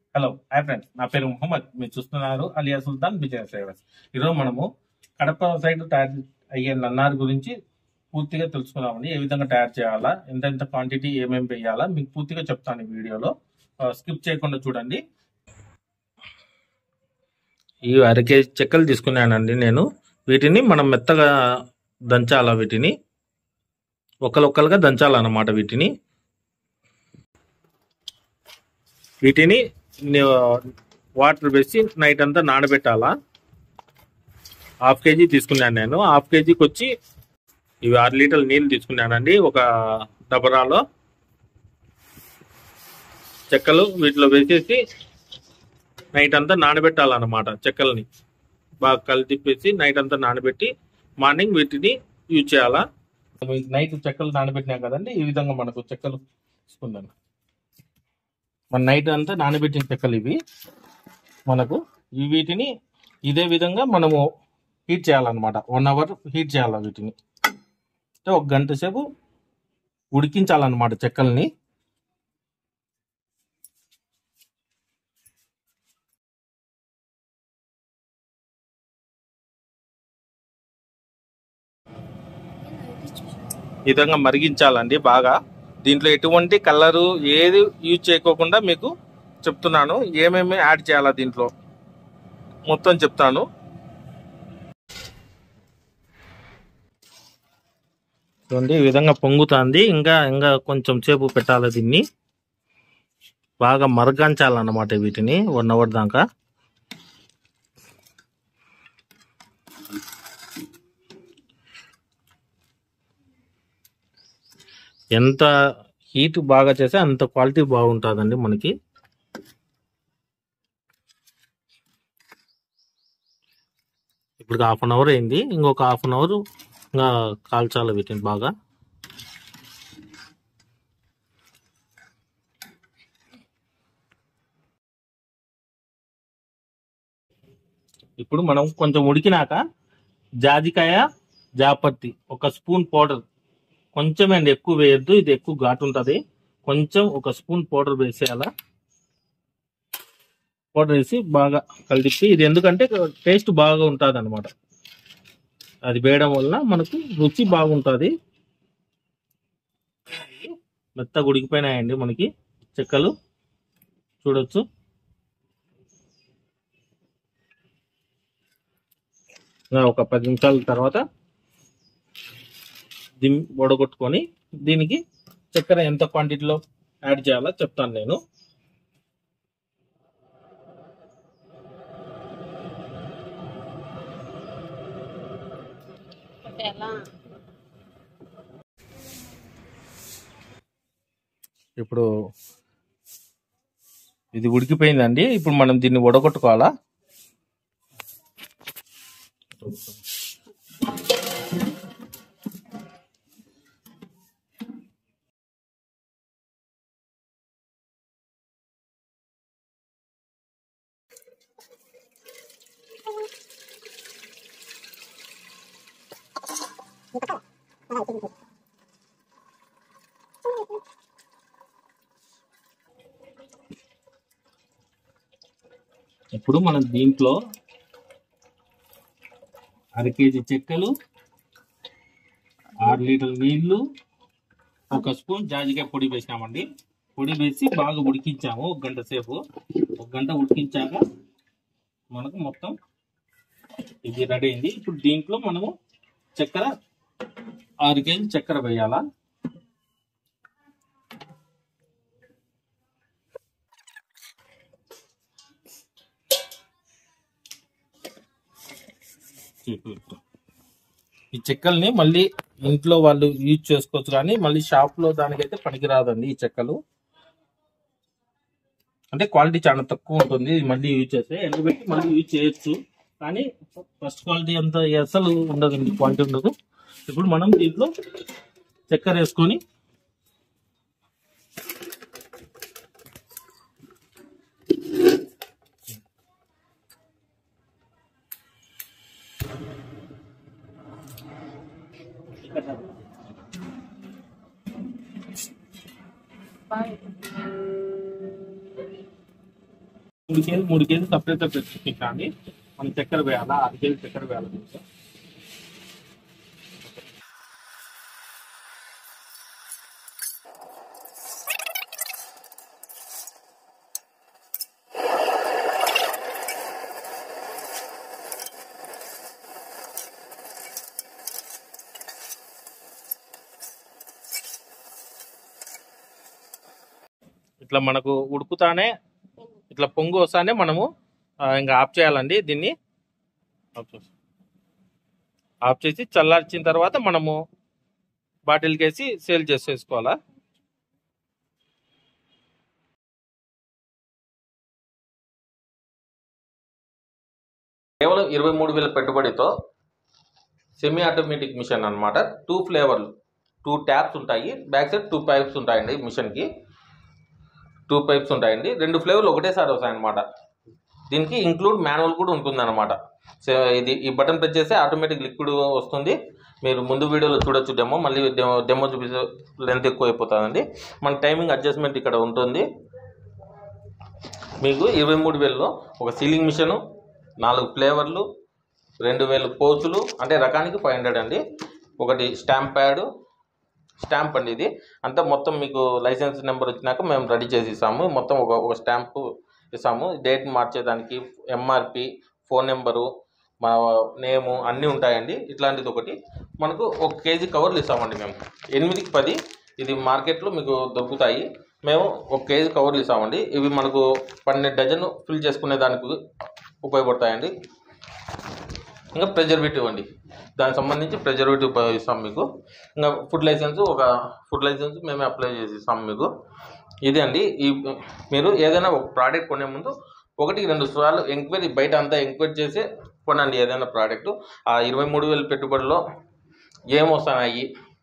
hello hi friends నా పేరు మొహమ్మద్ మీరు చూస్తున్నారు అలియా సుల్తాన్ బిజినెస్ డ్రైవర్స్ ఈరోజు మనము కడప సైడ్ తయారు అయ్యే నన్నార్ గురించి పూర్తిగా తెలుసుకున్నామండి ఏ విధంగా తయారు చేయాలా ఎంత ఎంత క్వాంటిటీ ఏమేమి వేయాలా మీకు పూర్తిగా చెప్తాను ఈ వీడియోలో స్కిప్ చేయకుండా చూడండి ఈ అర కేజీ చెక్కలు తీసుకున్నానండి నేను వీటిని మనం మెత్తగా దంచాలా వీటిని ఒకలొక్కలుగా దంచాలన్నమాట వీటిని వీటిని వాటర్ వేసి నైట్ అంతా నానబెట్టాలా హాఫ్ కేజీ తీసుకున్నాను నేను హాఫ్ కేజీకి వచ్చి ఇవి ఆరు లీటర్ల నీళ్ళు తీసుకున్నానండి ఒక డబరాలో చెక్కలు వీటిలో వేసేసి నైట్ అంతా నానబెట్టాలన్నమాట చెక్కల్ని బాగా కలిపేసి నైట్ అంతా నానబెట్టి మార్నింగ్ వీటిని యూజ్ చేయాలా నైట్ చెక్కలు నానబెట్టినాం కదండి ఈ విధంగా మనకు చెక్కలు తీసుకుందాం మన నైట్ అంతా నానబెట్టిన చెక్కలు ఇవి మనకు ఈ వీటిని ఇదే విధంగా మనము హీట్ చేయాలన్నమాట వన్ అవర్ హీట్ చేయాలి వీటిని అంటే ఒక గంట సేపు ఉడికించాలన్నమాట చెక్కల్ని ఈ విధంగా మరిగించాలండి బాగా దీంట్లో ఎటువంటి కలరు ఏది యూజ్ చేయకోకుండా మీకు చెప్తున్నాను ఏమేమి యాడ్ చేయాలా దీంట్లో మొత్తం చెప్తాను చూడండి ఈ విధంగా పొంగుతుంది ఇంకా ఇంకా కొంచెం సేపు పెట్టాలి దీన్ని బాగా మరగాంచాలన్నమాట వీటిని వన్ అవర్ దాకా ఎంత హీట్ బాగా చేస్తే అంత క్వాలిటీ బాగుంటుందండి మనకి ఇప్పుడు హాఫ్ అన్ అవర్ అయింది ఇంకొక హాఫ్ అన్ అవర్ ఇంకా కాల్చాలి వీటిని బాగా ఇప్పుడు మనం కొంచెం ఉడికినాక జాజికాయ జాపత్తి ఒక స్పూన్ పౌడర్ కొంచెం అండి ఎక్కువ వేయద్దు ఇది ఎక్కువ ఘాటు ఉంటుంది కొంచెం ఒక స్పూన్ పౌడర్ వేసేయాల పౌడర్ వేసి బాగా కలిపి ఇది ఎందుకంటే టేస్ట్ బాగా ఉంటుంది అనమాట అది వేయడం వలన మనకు రుచి బాగుంటుంది మెత్తగా ఉడికిపోయినాయండి మనకి చెక్కలు చూడొచ్చు ఒక పది నిమిషాల తర్వాత దీన్ని వడగొట్టుకొని దీనికి చక్కెర ఎంత క్వాంటిటీలో యాడ్ చేయాలో చెప్తాను నేను ఇప్పుడు ఇది ఉడికిపోయిందండి ఇప్పుడు మనం దీన్ని వడగొట్టుకోవాలా ఇప్పుడు మనం దీంట్లో అర కేజీ చెక్కలు ఆరు లీటర్ల నీళ్లు ఒక స్పూన్ జాజికాయ పొడి వేసినామండి పొడి వేసి బాగా ఉడికించాము ఒక గంట సేపు ఒక గంట ఉడికించాక మనకు మొత్తం ఇది రెడీ అయింది ఇప్పుడు దీంట్లో మనము చక్కెర ఆరు కేజీ చక్కెర వేయాలా ఈ చెక్కల్ని మళ్ళీ ఇంట్లో వాళ్ళు యూజ్ చేసుకోవచ్చు కానీ మళ్ళీ షాప్ లో దానికైతే పనికిరాదండి ఈ చెక్కలు అంటే క్వాలిటీ చాలా తక్కువ ఉంటుంది మళ్ళీ యూజ్ చేస్తే ఎండబెట్టి మళ్ళీ యూజ్ చేయొచ్చు కానీ ఫస్ట్ క్వాలిటీ అంత అసలు ఉండదండి క్వాలిటీ ఉండదు ఇప్పుడు మనం దీంట్లో చక్కెర వేసుకొని మూడు కేజీ మూడు కేజీ సపరేట్ సపరేట్ కానీ మనం చక్కెర వేయాలా ఆరు కేజీ చక్కెర వేయాలి ఇట్లా మనకు ఉడుకుతానే ఇట్లా పొంగు వస్తానే మనము ఆ, ఇంకా ఆఫ్ చేయాలండి దీన్ని ఆఫ్ చేసి- ఆఫ్ చేసి చల్లార్చిన తర్వాత మనము బాటిల్కి వేసి సేల్ చేసేసుకోవాలా కేవలం ఇరవై మూడు వేల పెట్టుబడితో సెమీ ఆటోమేటిక్ మిషన్ అన్నమాట టూ ఫ్లేవర్లు టూ ట్యాప్స్ ఉంటాయి బ్యాక్ సైడ్ టూ పైప్స్ ఉంటాయండి మిషన్కి టూ పైప్స్ ఉంటాయండి రెండు ఫ్లేవర్లు ఒకటేసారి వస్తాయన్నమాట దీనికి ఇంక్లూడ్ మాన్యువల్ కూడా ఉంటుందన్నమాట సో ఇది ఈ బటన్ ప్రెస్ చేస్తే ఆటోమేటిక్ లిక్విడ్ వస్తుంది మీరు ముందు వీడియోలో చూడొచ్చు డెమో మళ్ళీ డెమో డెమో చూపిస్తే లెంత్ ఎక్కువ అయిపోతుందండి మన టైమింగ్ అడ్జస్ట్మెంట్ ఇక్కడ ఉంటుంది మీకు ఇరవై మూడు వేలలో ఒక సీలింగ్ మిషను నాలుగు ఫ్లేవర్లు రెండు వేలు పోచులు అంటే రకానికి ఫైవ్ హండ్రెడ్ అండి ఒకటి స్టాంప్ ప్యాడ్ స్టాంప్ అండి ఇది అంతా మొత్తం మీకు లైసెన్స్ నెంబర్ వచ్చినాక మేము రెడీ చేసి ఇస్తాము మొత్తం ఒక ఒక స్టాంపు ఇస్తాము డేట్ మార్చేదానికి ఎంఆర్పి ఫోన్ నెంబరు మా నేము అన్నీ ఉంటాయండి ఇట్లాంటిది ఒకటి మనకు ఒక కేజీ కవర్లు ఇస్తామండి మేము ఎనిమిదికి పది ఇది మార్కెట్లో మీకు దొరుకుతాయి మేము ఒక కేజీ కవర్లు ఇస్తామండి ఇవి మనకు పన్నెండు డజన్ ఫిల్ చేసుకునే దానికి ఉపయోగపడతాయండి ఇంకా ప్రిజర్వేటివ్ అండి దానికి సంబంధించి ప్రిజర్వేటివ్ ఇస్తాం మీకు ఇంకా ఫుడ్ లైసెన్స్ ఒక ఫుడ్ లైసెన్స్ మేమే అప్లై చేసి ఇస్తాం మీకు ఇది అండి ఈ మీరు ఏదైనా ఒక ప్రోడక్ట్ కొనే ముందు ఒకటికి రెండు సార్లు ఎంక్వైరీ బయట అంతా ఎంక్వైరీ చేసి కొనండి ఏదైనా ప్రోడక్ట్ ఆ ఇరవై మూడు వేల పెట్టుబడిలో ఏమొస్తున్నాయి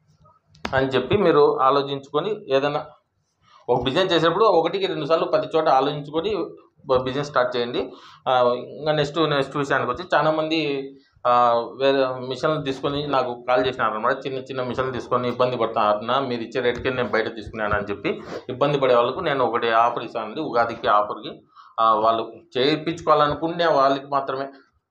అని చెప్పి మీరు ఆలోచించుకొని ఏదైనా ఒక బిజినెస్ చేసేటప్పుడు ఒకటికి రెండు సార్లు పది చోట ఆలోచించుకొని బిజినెస్ స్టార్ట్ చేయండి ఆ, ఇంకా నెక్స్ట్ నెక్స్ట్ విషయానికి వచ్చి చాలా మంది ఆ, వేరే మిషన్లు తీసుకొని నాకు కాల్ చేసినారు అనమాట చిన్న చిన్న మిషన్లు తీసుకొని ఇబ్బంది పడుతున్నారు అన్న మీరు ఇచ్చే రేట్కి నేను బయట తీసుకున్నాను అని చెప్పి ఇబ్బంది పడే వాళ్ళకు నేను ఒకటి ఆఫర్ ఇస్తానండి ఉగాదికి ఆఫర్కి ఆ, వాళ్ళు చేయించుకోవాలనుకునే వాళ్ళకి మాత్రమే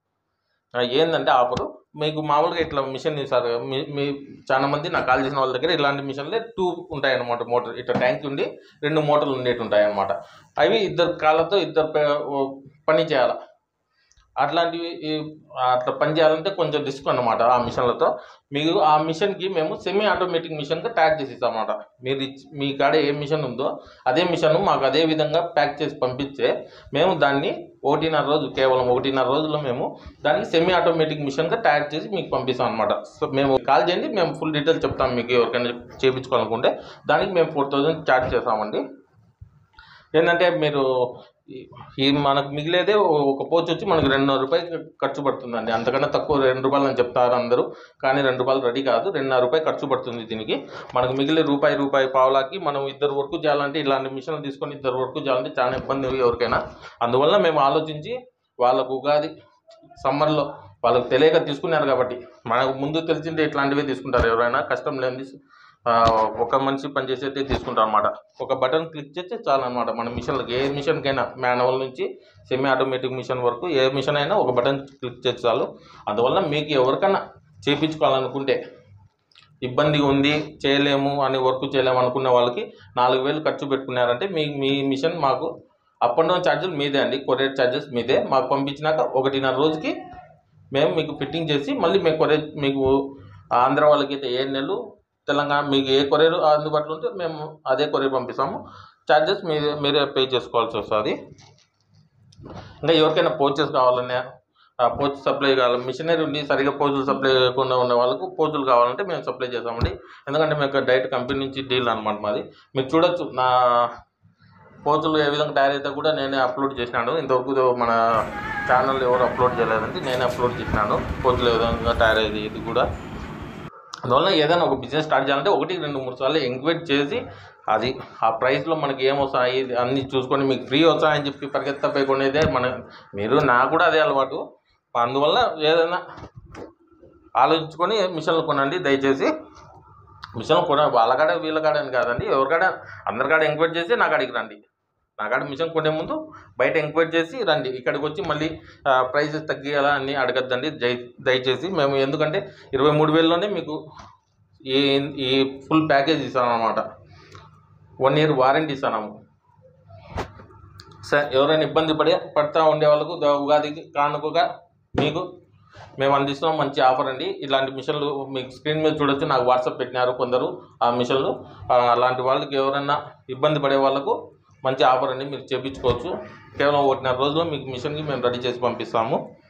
ఆ, ఏందంటే ఆఫరు మీకు మామూలుగా ఇట్లా మిషన్ సార్ మీ మీ చాలా మంది నాకు కాల్ చేసిన వాళ్ళ దగ్గర ఇలాంటి మిషన్లే టూ ఉంటాయి అన్నమాట మోటార్ ఇట్లా ట్యాంక్ ఉండి రెండు మోటార్లు ఉండేవి ఉంటాయి అన్నమాట అవి ఇద్దరు కాళ్ళతో ఇద్దరు పే- ఓ పని చేయాలి అట్లాంటివి ఈ అట్లా పని చేయాలంటే కొంచెం రిస్క్ అన్నమాట ఆ మిషన్లతో మీకు ఆ మిషన్కి మేము సెమీ ఆటోమేటిక్ మిషన్గా ట్యాగ్ చేసి ఇస్తామన్నమాట మీరు ఇచ్చి- మీ కాడ ఏ మిషన్ ఉందో అదే మిషన్ మాకు అదే విధంగా ప్యాక్ చేసి పంపిస్తే మేము దాన్ని ఒకటిన్నర రోజు కేవలం ఒకటిన్నర రోజుల్లో మేము దానికి సెమీ ఆటోమేటిక్ మిషన్గా తయారు చేసి మీకు పంపిస్తాం అనమాట సో మేము కాల్ చేయండి మేము ఫుల్ డీటెయిల్స్ చెప్తాం మీకు ఎవరికైనా చేయించుకోవాలనుకుంటే దానికి మేము ఫోర్ థౌజండ్ ఛార్జ్ చేస్తామండి ఏంటంటే మీరు ఈ- ఈ మనకు మిగిలేదే ఓ- ఒక పోచ్ వచ్చి మనకు రెండున్నర రూపాయలు ఖర్చు పడుతుందండి అంతకన్నా తక్కువ రెండు రూపాయలు అని చెప్తారు అందరూ కానీ రెండు రూపాయలు రెడీ కాదు రెండున్నర రూపాయలు ఖర్చు పడుతుంది దీనికి మనకు మిగిలే రూపాయి రూపాయి పావులాకి మనం ఇద్దరు వరకు చేయాలంటే ఇలాంటి మిషన్లు తీసుకొని ఇద్దరు వరకు చేయాలంటే చాలా ఇబ్బంది ఎవరికైనా అందువల్ల మేము ఆలోచించి వాళ్ళకు ఉగాది సమ్మర్లో వాళ్ళకి తెలియక తీసుకున్నారు కాబట్టి మనకు ముందు తెలిసింటే ఇట్లాంటివే తీసుకుంటారు ఎవరైనా కష్టం లేనిది ఆ, ఒక మనిషి పనిచేసేది తీసుకుంటారు అనమాట ఒక బటన్ క్లిక్ చేస్తే చాలు అనమాట మన మిషన్లకి ఏ మిషన్కైనా మాన్యువల్ నుంచి సెమీ ఆటోమేటిక్ మిషన్ వరకు ఏ మిషన్ అయినా ఒక బటన్ క్లిక్ చేస్తే చాలు అందువల్ల మీకు ఎవరికైనా చేయించుకోవాలనుకుంటే ఇబ్బంది ఉంది చేయలేము అని వర్క్ చేయలేము అనుకున్న వాళ్ళకి నాలుగు వేలు ఖర్చు పెట్టుకున్నారంటే మీ మీ మిషన్ మాకు అప్ అండ్ డౌన్ ఛార్జెస్ మీదే అండి కొరియర్ ఛార్జెస్ మీదే మాకు పంపించినాక ఒకటిన్నర రోజుకి మేము మీకు ఫిట్టింగ్ చేసి మళ్ళీ మేము కొరియర్ మీకు ఆంధ్ర వాళ్ళకైతే ఏ నెలలు తెలంగాణ మీకు ఏ కొరియర్ అందుబాటులో ఉంటే మేము అదే కొరియర్ పంపిస్తాము ఛార్జెస్ మీరే మీరే పే చేసుకోవాల్సి వస్తుంది ఇంకా ఎవరికైనా పోచెస్ కావాలన్నా ఆ పోచ్ సప్లై కావాలి మిషనరీ ఉండి సరిగా పోజులు సప్లై చేయకుండా ఉన్న వాళ్ళకు పోజులు కావాలంటే మేము సప్లై చేస్తామండి ఎందుకంటే మేము డైరెక్ట్ కంపెనీ నుంచి డీల్ అనమాట మాది మీరు చూడొచ్చు నా పోతులు ఏ విధంగా తయారైతే కూడా నేనే అప్లోడ్ చేసినాను ఇంతవరకు మన ఛానల్ ఎవరు అప్లోడ్ చేయలేదండి నేనే అప్లోడ్ చేసినాను పోతులు ఏ విధంగా తయారయ్యేది ఇది కూడా అందువల్ల ఏదైనా ఒక బిజినెస్ స్టార్ట్ చేయాలంటే ఒకటి రెండు మూడు సార్లు ఎంక్వైరీ చేసి అది ఆ ప్రైస్లో మనకి ఏం వస్తాయి అన్నీ చూసుకొని మీకు ఫ్రీ వస్తాయని చెప్పి పరిగెత్తపోయి కొనేదే మన మీరు నాకు కూడా అదే అలవాటు అందువల్ల ఏదైనా ఆలోచించుకొని మిషన్లు కొనండి దయచేసి మిషన్ కొన వాళ్ళ కాడ వీళ్ళ కాడ అని కాదండి ఎవరికాడ అందరికాడ ఎంక్వైరీ చేసి నాకు అడిగి రండి నా కాడ మిషన్ కొనే ముందు బయట ఎంక్వైరీ చేసి రండి ఇక్కడికి వచ్చి మళ్ళీ ప్రైజెస్ తగ్గియాలా అని అడగద్దండి దయ దయచేసి మేము ఎందుకంటే ఇరవై మూడు వేలలోనే మీకు ఈ ఈ ఫుల్ ప్యాకేజ్ ఇస్తాను అనమాట వన్ ఇయర్ వారంటీ ఇస్తున్నాము సరే ఎవరైనా ఇబ్బంది పడే పడతా ఉండే వాళ్ళకు ద- ఉగాదికి కానుకగా మీకు మేము అందిస్తున్నాం మంచి ఆఫర్ అండి ఇలాంటి మిషన్లు మీకు స్క్రీన్ మీద చూడొచ్చు నాకు వాట్సాప్ పెట్టినారు కొందరు ఆ మిషన్లు ఆ, అలాంటి వాళ్ళకి ఎవరైనా ఇబ్బంది పడే వాళ్ళకు మంచి ఆఫర్ అండి మీరు చేపించుకోవచ్చు కేవలం ఒకటిన్నర రోజుల్లో మీకు మిషన్కి మేము రెడీ చేసి పంపిస్తాము